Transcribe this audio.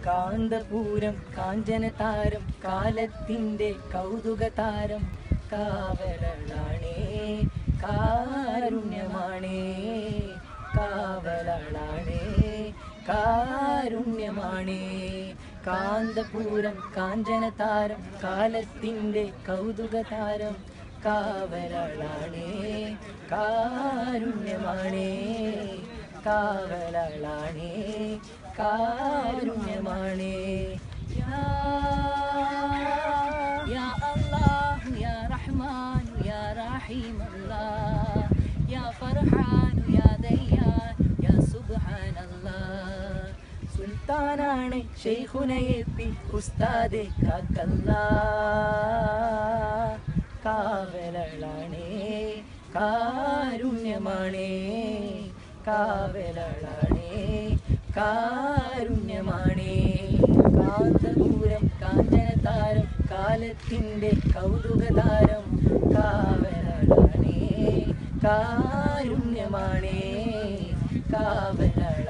കാന്തപൂരം കാഞ്ചന താരം കാലത്തിന്റെ കൗതുക താരം കാവലളാണേ കാരുണ്യമാണേ കാവലളാണേ കാരുണ്യമാണേ കാന്തപൂരം കാഞ്ചന താരം കാലത്തിന്റെ കൗതുക താരം കാവലളാണേ കാരുണ്യമാണേ കാവലളാണേ കാരുണ്യമാണേ യാ യാ അല്ലാഹു യാ റഹ്മാൻ യാ റഹീം അല്ലാഹ് യാ ഫർഹാൻ യാ ദയ്യാൻ യാ സുബ്ഹാനല്ലാഹ് സുൽത്താനാണ് ഷെയ്ഖുനയെപ്പി ഉസ്താദെ കാക്കല്ലാ കാവലളാണേ കാരുണ്യമാണേ കാവലളാണേ കാരുണ്യമാണേ കാന്തപൂരം കാഞ്ചന താരം കാലത്തിന്റെ കൗതുക താരം കാവലളാണേ കാരുണ്യമാണേ കാവലളാണേ